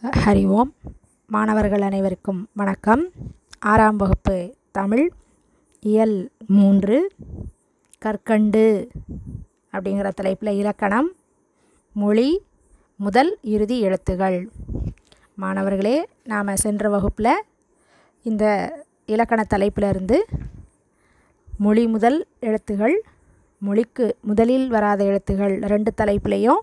ஹரி ஓம் மாணவர்கள் அனைவருக்கும் வணக்கம் ஆறாம் வகுப்பு தமிழ் இயல் மூன்று கற்கண்டு அப்படிங்கிற தலைப்பில் இலக்கணம் மொழி முதல் இறுதி எழுத்துகள் மாணவர்களே நாம் சென்ற வகுப்பில் இந்த இலக்கண தலைப்பில் இருந்து மொழி முதல் எழுத்துகள் மொழிக்கு முதலில் வராத எழுத்துகள் ரெண்டு தலைப்புலேயும்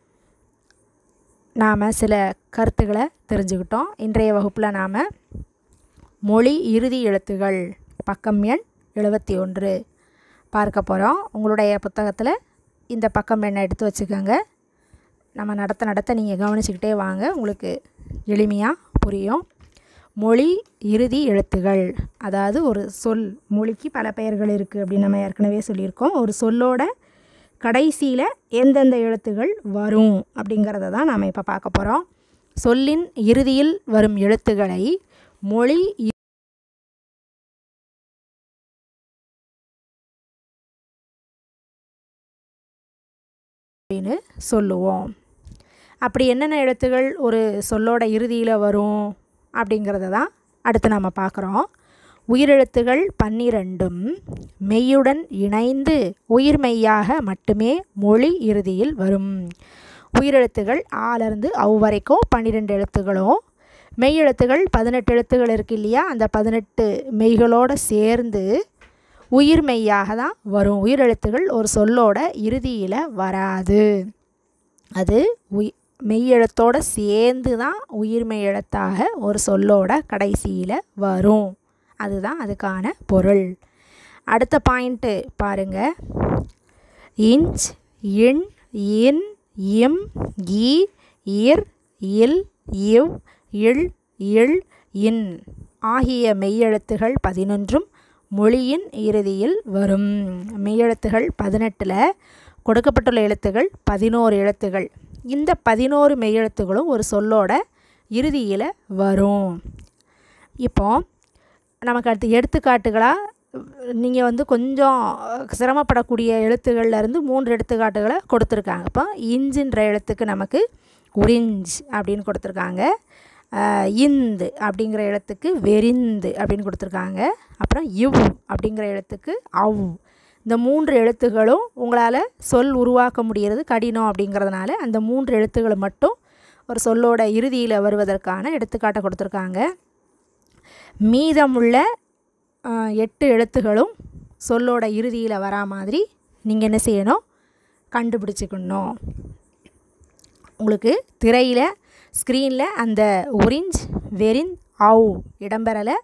நாம் சில கருத்துக்களை தெரிஞ்சுக்கிட்டோம் இன்றைய வகுப்பில் நாம் மொழி இறுதி எழுத்துகள் பக்கம் எண் எழுபத்தி ஒன்று பார்க்க போகிறோம் உங்களுடைய புத்தகத்தில் இந்த பக்கம் எண்ணை எடுத்து வச்சுக்கோங்க நம்ம நடத்த நடத்த நீங்கள் கவனிச்சுக்கிட்டே வாங்க உங்களுக்கு எளிமையாக புரியும் மொழி இறுதி எழுத்துகள் அதாவது ஒரு சொல் மொழிக்கு பல பெயர்கள் இருக்குது அப்படின்னு நம்ம ஏற்கனவே சொல்லியிருக்கோம் ஒரு சொல்லோட கடைசியில் எந்தெந்த எழுத்துகள் வரும் அப்படிங்கிறத தான் நாம் இப்போ பார்க்க போகிறோம் சொல்லின் இறுதியில் வரும் எழுத்துக்களை மொழி இ- அப்படின்னு சொல்லுவோம் அப்படி என்னென்ன எழுத்துகள் ஒரு சொல்லோட இறுதியில் வரும் அப்படிங்கிறத தான் அடுத்து நம்ம பார்க்குறோம் உயிரெழுத்துகள் பன்னிரண்டும் மெய்யுடன் இணைந்து உயிர்மெய்யாக மட்டுமே மொழி இறுதியில் வரும் உயிரெழுத்துகள் ஆலருந்து அவ் வரைக்கும் பன்னிரெண்டு எழுத்துகளும் மெய் எழுத்துகள் பதினெட்டு எழுத்துகள் இருக்கு இல்லையா அந்த பதினெட்டு மெய்களோடு சேர்ந்து உயிர் மெய்யாக தான் வரும் உயிரெழுத்துகள் ஒரு சொல்லோட இறுதியில் வராது அது உய் மெய்யெழுத்தோடு சேர்ந்து தான் உயிர்மெய் எழுத்தாக ஒரு சொல்லோட கடைசியில் வரும் அதுதான் அதுக்கான பொருள் அடுத்த பாயிண்ட்டு பாருங்க இன்ச் இன் இன் இம் இ இர் இல் இவ் இல் இல் இன் ஆகிய மெய்யெழுத்துகள் பதினொன்றும் மொழியின் இறுதியில் வரும் மெய்யெழுத்துகள் பதினெட்டில் கொடுக்கப்பட்டுள்ள எழுத்துகள் பதினோரு எழுத்துகள் இந்த பதினோரு மெய்யெழுத்துகளும் ஒரு சொல்லோட இறுதியில் வரும் இப்போ நமக்கு அடுத்து எடுத்துக்காட்டுகளாக நீங்கள் வந்து கொஞ்சம் சிரமப்படக்கூடிய எழுத்துக்கள்ல இருந்து மூன்று எடுத்துக்காட்டுகளை கொடுத்துருக்காங்க இப்போ இஞ்சுன்ற எழுத்துக்கு நமக்கு உறிஞ்ச் அப்படின்னு கொடுத்துருக்காங்க அஹ், இந்து அப்படிங்கிற எழுத்துக்கு வெறிந்து அப்படின்னு கொடுத்துருக்காங்க அப்புறம் இவ் அப்படிங்கிற எழுத்துக்கு அவ் இந்த மூன்று எழுத்துகளும் உங்களால் சொல் உருவாக்க முடிகிறது கடினம் அப்படிங்கிறதுனால அந்த மூன்று எழுத்துக்களை மட்டும் ஒரு சொல்லோட இறுதியில் வருவதற்கான எடுத்துக்காட்டை கொடுத்துருக்காங்க மீதமுள்ள ஆஹ், எட்டு எழுத்துகளும் சொல்லோட இறுதியில் வரா மாதிரி நீங்கள் என்ன செய்யணும் கண்டுபிடிச்சிக்கணும் உங்களுக்கு திரையில் ஸ்க்ரீனில் அந்த ஒரிஞ்ச் வெரின் ஆவ் இடம்பெறலை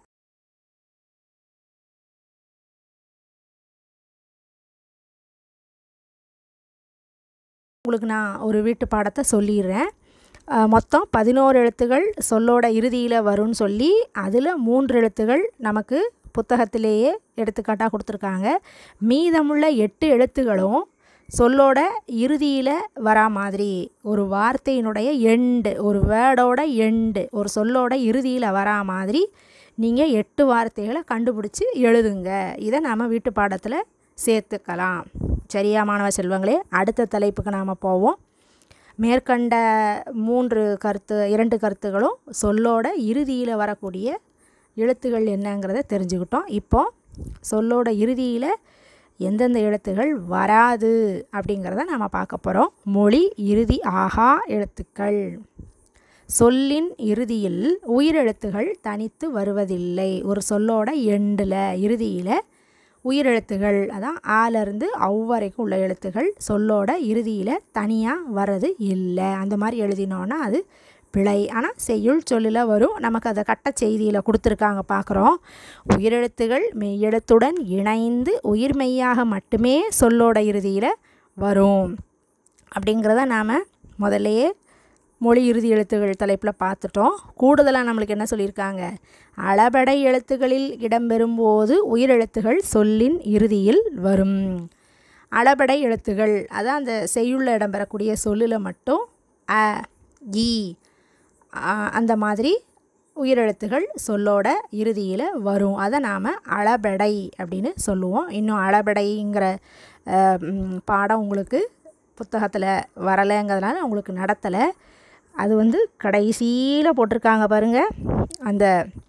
உங்களுக்கு நான் ஒரு வீட்டு பாடத்தை சொல்லிடுறேன் அஹ், மொத்தம் பதினோரு எழுத்துகள் சொல்லோட இறுதியில் வரும்னு சொல்லி அதில் மூன்று எழுத்துகள் நமக்கு புத்தகத்திலேயே எடுத்துக்காட்டாக கொடுத்துருக்காங்க மீதமுள்ள எட்டு எழுத்துகளும் சொல்லோட இறுதியில் வரா மாதிரி ஒரு வார்த்தையினுடைய எண்டு ஒரு வேர்டோட எண்டு ஒரு சொல்லோட இறுதியில் வரா மாதிரி நீங்கள் எட்டு வார்த்தைகளை கண்டுபிடிச்சி எழுதுங்க இதை நாம் வீட்டு பாடத்தில் சேர்த்துக்கலாம் சரியா மாணவ செல்வங்களே அடுத்த தலைப்புக்கு நாம் போவோம் மேற்கண்ட மூன்று கருத்து இரண்டு கருத்துகளும் சொல்லோட இறுதியில் வரக்கூடிய எழுத்துகள் என்னங்கிறத தெரிஞ்சுக்கிட்டோம் இப்போ சொல்லோட இறுதியில் எந்தெந்த எழுத்துகள் வராது அப்படிங்கிறத நம்ம பார்க்க போகிறோம் மொழி இறுதி ஆகா எழுத்துக்கள் சொல்லின் இறுதியில் உயிரெழுத்துகள் தனித்து வருவதில்லை ஒரு சொல்லோட எண்டில் இறுதியில் உயிரெழுத்துகள் அதான் ஆலேருந்து அவ் வரைக்கும் உள்ள எழுத்துகள் சொல்லோட இறுதியில் தனியாக வர்றது இல்லை அந்த மாதிரி எழுதினோன்னா அது பிழை ஆனால் செய்யுள் சொல்லில் வரும் நமக்கு அதை கட்ட செய்தியில் கொடுத்துருக்காங்க பார்க்குறோம் உயிரெழுத்துகள் மெய்யெழுத்துடன் இணைந்து உயிர்மெய்யாக மட்டுமே சொல்லோட இறுதியில் வரும் அப்படிங்கிறத நாம் முதல்லையே மொழி இறுதி எழுத்துகள் தலைப்பில் பார்த்துட்டோம் கூடுதலாக நம்மளுக்கு என்ன சொல்லியிருக்காங்க அளபடை எழுத்துகளில் இடம்பெறும்போது உயிரெழுத்துகள் சொல்லின் இறுதியில் வரும் அளபடை எழுத்துகள் அதான் அந்த செய்யுள்ள இடம்பெறக்கூடிய சொல்லில் மட்டும் அ இ ஆ, அந்த மாதிரி உயிரெழுத்துகள் சொல்லோட இறுதியில் வரும் அதை நாம் அளபெடை அப்படின்னு சொல்லுவோம் இன்னும் அளபெடைங்கிற அஹ், ம், பாடம் உங்களுக்கு புத்தகத்தில் வரலைங்கிறதுனால உங்களுக்கு நடத்தலை அது வந்து கடைசியில் போட்டிருக்காங்க பாருங்கள் அந்த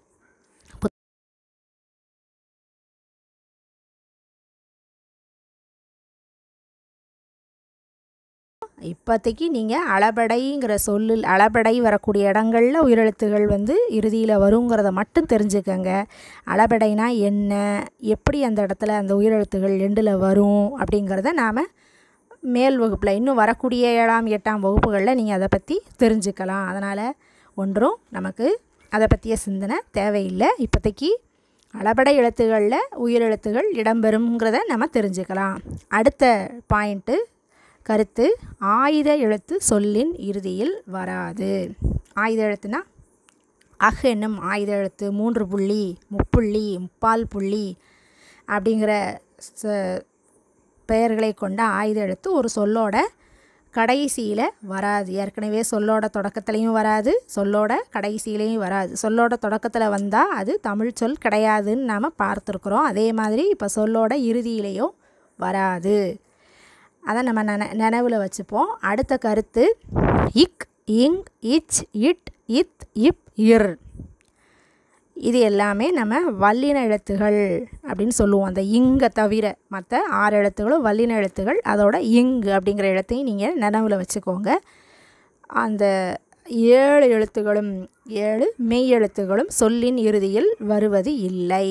இப்போதைக்கு நீங்கள் அளபடைங்கிற சொல்லில் அளபடை வரக்கூடிய இடங்களில் உயிரெழுத்துகள் வந்து இறுதியில் வருங்கிறத மட்டும் தெரிஞ்சுக்கங்க அளபடைனா என்ன எப்படி அந்த இடத்துல அந்த உயிரெழுத்துகள் எண்டில் வரும் அப்படிங்கிறத நாம் மேல் வகுப்பில் இன்னும் வரக்கூடிய ஏழாம் எட்டாம் வகுப்புகளில் நீங்கள் அதை பற்றி தெரிஞ்சுக்கலாம் அதனால் ஒன்றும் நமக்கு அதை பற்றிய சிந்தனை தேவையில்லை இப்போதைக்கு அளபடை எழுத்துகளில் உயிரெழுத்துகள் இடம்பெறுங்கிறத நம்ம தெரிஞ்சுக்கலாம் அடுத்த பாயிண்ட்டு கருத்து ஆயுத எழுத்து சொல்லின் இறுதியில் வராது ஆயுத எழுத்துனா அஹ் என்னும் ஆயுத எழுத்து மூன்று புள்ளி முப்புள்ளி முப்பால் புள்ளி அப்படிங்கிற ச பெயர்களை கொண்ட ஆயுத எழுத்து ஒரு சொல்லோட கடைசியில் வராது ஏற்கனவே சொல்லோட தொடக்கத்துலேயும் வராது சொல்லோட கடைசியிலையும் வராது சொல்லோட தொடக்கத்தில் வந்தால் அது தமிழ் சொல் கிடையாதுன்னு நாம் பார்த்துருக்குறோம் அதே மாதிரி இப்போ சொல்லோட இறுதியிலையும் வராது அதை நம்ம நென நினைவில் வச்சுப்போம் அடுத்த கருத்து இக் இங் இச் இட் இத் இப் இர் இது எல்லாமே நம்ம வல்லின எழுத்துகள் அப்படின்னு சொல்லுவோம் அந்த இங்கை தவிர மற்ற ஆறு எழுத்துகளும் வல்லின எழுத்துகள் அதோட இங்கு அப்படிங்கிற எழுத்தையும் நீங்கள் நினைவில் வச்சுக்கோங்க அந்த ஏழு எழுத்துகளும் ஏழு மெய் எழுத்துகளும் சொல்லின் இறுதியில் வருவது இல்லை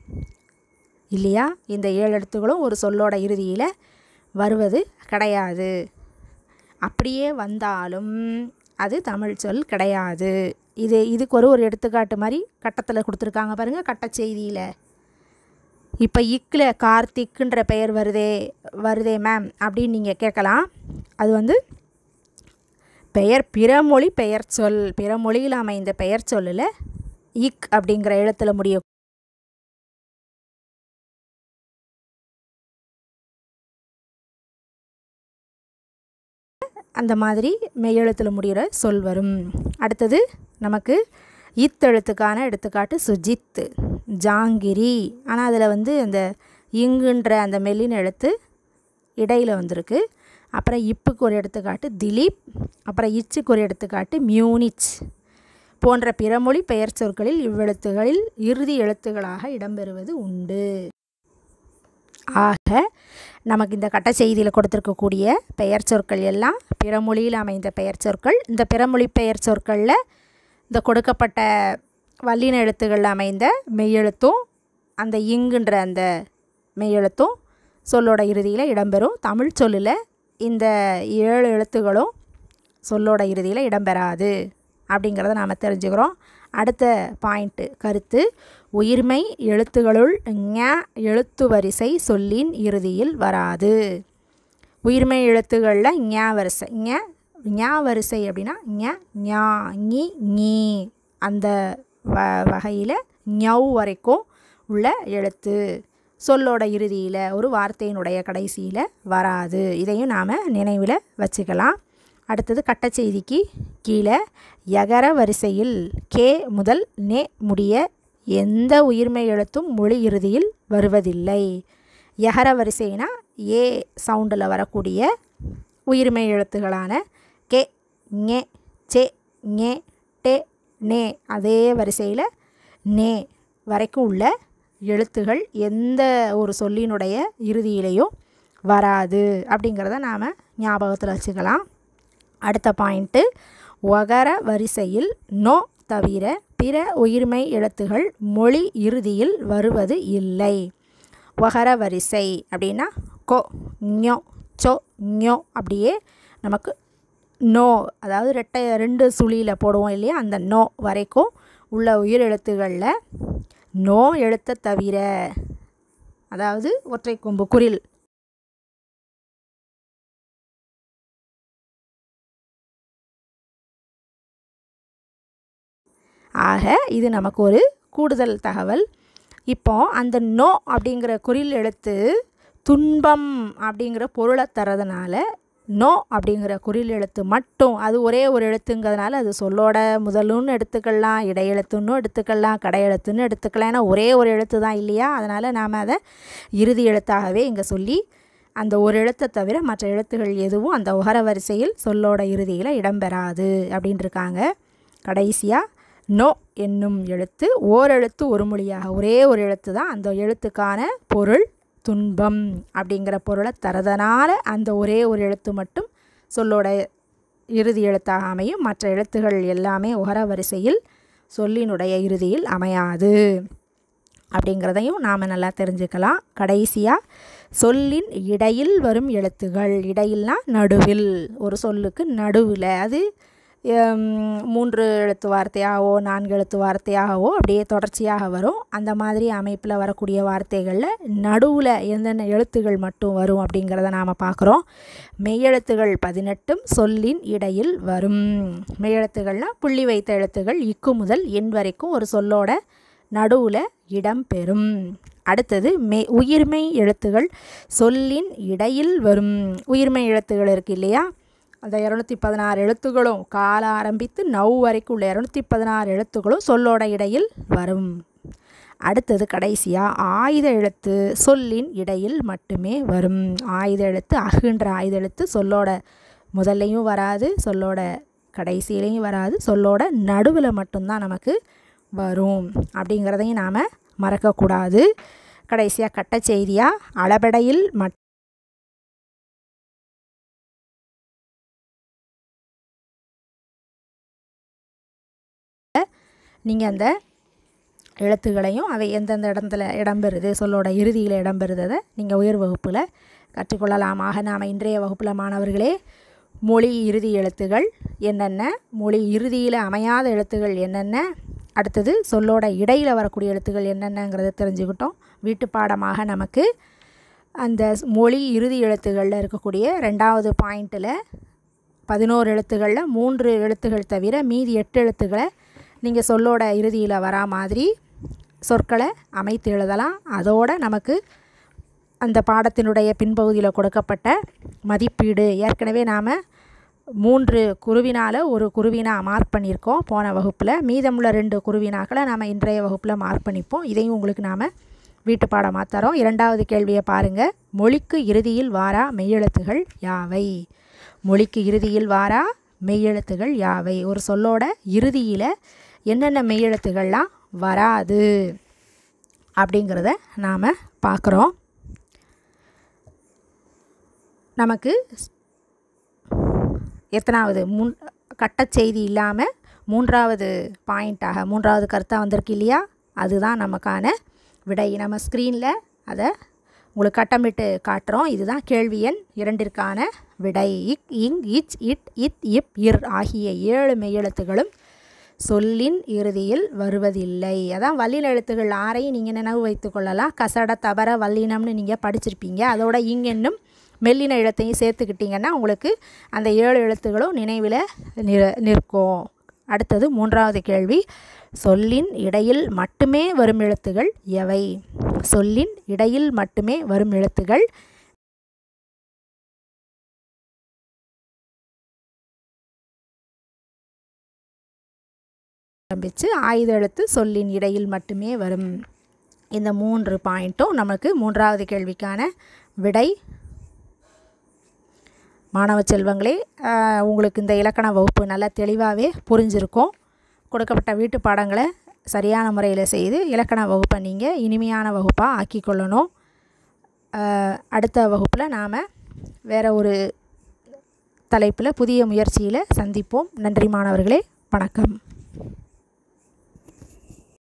இல்லையா இந்த ஏழு எழுத்துகளும் ஒரு சொல்லோட இறுதியில் வருவது கிடையாது அப்படியே வந்தாலும் அது தமிழ் சொல் கிடையாது இது இதுக்கு ஒரு ஒரு எடுத்துக்காட்டு மாதிரி கட்டத்தில் கொடுத்துருக்காங்க பாருங்கள் கட்ட செய்தியில் இப்போ இக்கில் கார்த்திக்குன்ற பெயர் வருதே வருதே மேம் அப்படின்னு நீங்கள் கேட்கலாம் அது வந்து பெயர் பிறமொழி பெயர் சொல் பிறமொழியில் அமைந்த பெயர் சொல்லில் இக் அப்படிங்கிற எழுத்தில் முடிய அந்த மாதிரி மெய்யெழுத்தில் முடிகிற சொல் வரும் அடுத்தது நமக்கு இத்தெழுத்துக்கான எடுத்துக்காட்டு சுஜித் ஜாங்கிரி ஆனால் அதில் வந்து அந்த இங்குன்ற அந்த மெல்லின எழுத்து இடையில் வந்திருக்கு அப்புறம் இப்புக்கு ஒரு எடுத்துக்காட்டு திலீப் அப்புறம் இச்சுக்கு ஒரு எடுத்துக்காட்டு மியூனிச் போன்ற பிறமொழி பெயர் சொற்களில் இவ்வெழுத்துகளில் இறுதி எழுத்துகளாக இடம்பெறுவது உண்டு ஆக நமக்கு இந்த கட்ட செய்தியில் கொடுத்துருக்கக்கூடிய பெயர் சொற்கள் எல்லாம் பிறமொழியில் அமைந்த பெயர் சொற்கள் இந்த பிறமொழி பெயர் சொற்களில் இந்த கொடுக்கப்பட்ட வல்லின எழுத்துகளில் அமைந்த மெய்யெழுத்தும் அந்த இங்குன்ற அந்த மெய்யெழுத்தும் சொல்லோட இறுதியில் இடம்பெறும் தமிழ் சொல்லில் இந்த ஏழு எழுத்துகளும் சொல்லோட இறுதியில் இடம்பெறாது அப்படிங்கிறத நாம் தெரிஞ்சுக்கிறோம் அடுத்த பாயிண்ட்டு கருத்து உயிர்மை எழுத்துகளுள் ஞ எழுத்து வரிசை சொல்லின் இறுதியில் வராது உயிர்மை எழுத்துகளில் ஞ வரிசை ஞ ஞ வரிசை அப்படின்னா ஞ ஞா ஞி ஞி அந்த வ வகையில் ஞவ் வரைக்கும் உள்ள எழுத்து சொல்லோட இறுதியில் ஒரு வார்த்தையினுடைய கடைசியில் வராது இதையும் நாம் நினைவில் வச்சுக்கலாம் அடுத்தது கட்டச்செய்திக்கு கீழே யகர வரிசையில் கே முதல் நே முடிய எந்த உயிர்மை எழுத்தும் மொழி இறுதியில் வருவதில்லை யகர வரிசைனா ஏ சவுண்டில் வரக்கூடிய உயிர்மை எழுத்துகளான கே ஞே சே ஞே டே நே அதே வரிசையில் நே வரைக்கும் உள்ள எழுத்துகள் எந்த ஒரு சொல்லினுடைய இறுதியிலையும் வராது அப்படிங்கிறத நாம் ஞாபகத்தில் வச்சுக்கலாம் அடுத்த பாயிண்ட்டு ஒகர வரிசையில் நோ தவிர பிற உயிர்மை எழுத்துகள் மொழி இறுதியில் வருவது இல்லை ஒகர வரிசை அப்படின்னா கொ ஞோ சோ ஞோ அப்படியே நமக்கு நோ அதாவது ரெட்டை ரெண்டு சுழியில் போடுவோம் இல்லையா அந்த நோ வரைக்கும் உள்ள உயிர் எழுத்துகளில் நோ எழுத்தை தவிர அதாவது ஒற்றை கொம்பு குரில் ஆக இது நமக்கு ஒரு கூடுதல் தகவல் இப்போ அந்த நோ அப்படிங்கிற குறில் எழுத்து துன்பம் அப்படிங்கிற பொருளை தரதுனால நோ அப்படிங்கிற குறில் எழுத்து மட்டும் அது ஒரே ஒரு எழுத்துங்கிறதுனால அது சொல்லோட முதலுன்னு எடுத்துக்கலாம் இடையெழுத்துன்னு எடுத்துக்கலாம் கடையெழுத்துன்னு எடுத்துக்கலாம் ஏன்னா ஒரே ஒரு எழுத்து தான் இல்லையா அதனால் நாம் அதை இறுதி எழுத்தாகவே இங்கே சொல்லி அந்த ஒரு எழுத்தை தவிர மற்ற எழுத்துகள் எதுவும் அந்த உகர வரிசையில் சொல்லோட இறுதியில் இடம்பெறாது அப்படின்னு இருக்காங்க கடைசியாக நோ என்னும் எழுத்து ஓரெழுத்து ஒரு மொழியாக ஒரே ஒரு எழுத்து தான் அந்த எழுத்துக்கான பொருள் துன்பம் அப்படிங்கிற பொருளை தரதனால அந்த ஒரே ஒரு எழுத்து மட்டும் சொல்லோட இறுதி எழுத்தாக அமையும் மற்ற எழுத்துகள் எல்லாமே உகர வரிசையில் சொல்லினுடைய இறுதியில் அமையாது அப்படிங்கிறதையும் நாம் நல்லா தெரிஞ்சுக்கலாம் கடைசியாக சொல்லின் இடையில் வரும் எழுத்துகள் இடையில்னா நடுவில் ஒரு சொல்லுக்கு நடுவில் அது மூன்று எழுத்து வார்த்தையாகவோ நான்கு எழுத்து வார்த்தையாகவோ அப்படியே தொடர்ச்சியாக வரும் அந்த மாதிரி அமைப்பில் வரக்கூடிய வார்த்தைகளில் நடுவில் எந்தெந்த எழுத்துகள் மட்டும் வரும் அப்படிங்கிறத நாம் பார்க்குறோம் மெய்யெழுத்துகள் பதினெட்டும் சொல்லின் இடையில் வரும் மெய்யெழுத்துகள்னால் புள்ளி வைத்த எழுத்துகள் இக்கு முதல் எண் வரைக்கும் ஒரு சொல்லோட நடுவில் இடம்பெறும் அடுத்தது மெ உயிர்மெய் எழுத்துகள் சொல்லின் இடையில் வரும் உயிர்மெய் எழுத்துகள் இருக்குது இல்லையா அந்த இரநூத்தி பதினாறு எழுத்துகளும் கால ஆரம்பித்து நவ் வரைக்கும் உள்ள இரநூத்தி பதினாறு எழுத்துகளும் சொல்லோட இடையில் வரும் அடுத்தது கடைசியாக ஆயுத எழுத்து சொல்லின் இடையில் மட்டுமே வரும் ஆயுத எழுத்து அகுன்ற ஆயுத எழுத்து சொல்லோட முதல்லையும் வராது சொல்லோட கடைசியிலையும் வராது சொல்லோட நடுவில் மட்டும்தான் நமக்கு வரும் அப்படிங்கிறதையும் நாம் மறக்கக்கூடாது கடைசியாக கட்ட செய்தியாக அளபடையில் மட் நீங்கள் அந்த எழுத்துக்களையும் அவை எந்தெந்த இடத்துல இடம்பெறுது சொல்லோட இறுதியில் இடம்பெறுதை நீங்கள் உயர் வகுப்பில் கற்றுக்கொள்ளலாமாக நாம் இன்றைய வகுப்பில் மாணவர்களே மொழி இறுதி எழுத்துகள் என்னென்ன மொழி இறுதியில் அமையாத எழுத்துகள் என்னென்ன அடுத்தது சொல்லோட இடையில் வரக்கூடிய எழுத்துகள் என்னென்னங்கிறத தெரிஞ்சுக்கிட்டோம் வீட்டு பாடமாக நமக்கு அந்த மொழி இறுதி எழுத்துகளில் இருக்கக்கூடிய ரெண்டாவது பாயிண்ட்டில் பதினோரு எழுத்துக்களில் மூன்று எழுத்துகள் தவிர மீதி எட்டு எழுத்துக்களை நீங்கள் சொல்லோட இறுதியில் வரா மாதிரி சொற்களை அமைத்து எழுதலாம் அதோடு நமக்கு அந்த பாடத்தினுடைய பின்பகுதியில் கொடுக்கப்பட்ட மதிப்பீடு ஏற்கனவே நாம் மூன்று குருவினால் ஒரு குருவினா மார்க் பண்ணியிருக்கோம் போன வகுப்பில் மீதமுள்ள ரெண்டு குருவினாக்களை நாம் இன்றைய வகுப்பில் மார்க் பண்ணிப்போம் இதையும் உங்களுக்கு நாம் வீட்டு பாடமாக தரோம் இரண்டாவது கேள்வியை பாருங்கள் மொழிக்கு இறுதியில் வாரா மெய்யெழுத்துகள் யாவை மொழிக்கு இறுதியில் வாரா மெய்யெழுத்துகள் யாவை ஒரு சொல்லோட இறுதியில் என்னென்ன மெய்யெழுத்துகள்லாம் வராது அப்படிங்கிறத நாம் பார்க்குறோம் நமக்கு எத்தனாவது முன் கட்டச் செய்தி இல்லாமல் மூன்றாவது பாயிண்ட்டாக மூன்றாவது கருத்தாக வந்திருக்கு இல்லையா அதுதான் நமக்கான விடை நம்ம ஸ்க்ரீனில் அதை உங்களுக்கு கட்டமிட்டு காட்டுறோம் இதுதான் கேள்வி எண் இரண்டிற்கான விடை இக் இங் இச் இட் இத் இப் இர் ஆகிய ஏழு மெய்யெழுத்துகளும் சொல்லின் இறுதியில் வருவதில்லை அதான் வல்லின எழுத்துகள் ஆறையும் நீங்கள் நினைவு வைத்து கொள்ளலாம் கசட தபர வல்லினம்னு நீங்கள் படிச்சிருப்பீங்க அதோட இங் என்னும் மெல்லின எழுத்தையும் சேர்த்துக்கிட்டிங்கன்னா உங்களுக்கு அந்த ஏழு எழுத்துகளும் நினைவில் நிற நிற்கும் அடுத்தது மூன்றாவது கேள்வி சொல்லின் இடையில் மட்டுமே வரும் எழுத்துகள் எவை சொல்லின் இடையில் மட்டுமே வரும் எழுத்துகள் ஆரம்பித்து ஆயுத எழுத்து சொல்லின் இடையில் மட்டுமே வரும் இந்த மூன்று பாயிண்ட்டும் நமக்கு மூன்றாவது கேள்விக்கான விடை மாணவ செல்வங்களே உங்களுக்கு இந்த இலக்கண வகுப்பு நல்லா தெளிவாகவே புரிஞ்சிருக்கும் கொடுக்கப்பட்ட வீட்டு பாடங்களை சரியான முறையில் செய்து இலக்கண வகுப்பை நீங்கள் இனிமையான வகுப்பாக ஆக்கிக்கொள்ளணும் அடுத்த வகுப்பில் நாம் வேறு ஒரு தலைப்பில் புதிய முயற்சியில் சந்திப்போம் நன்றி மாணவர்களே வணக்கம்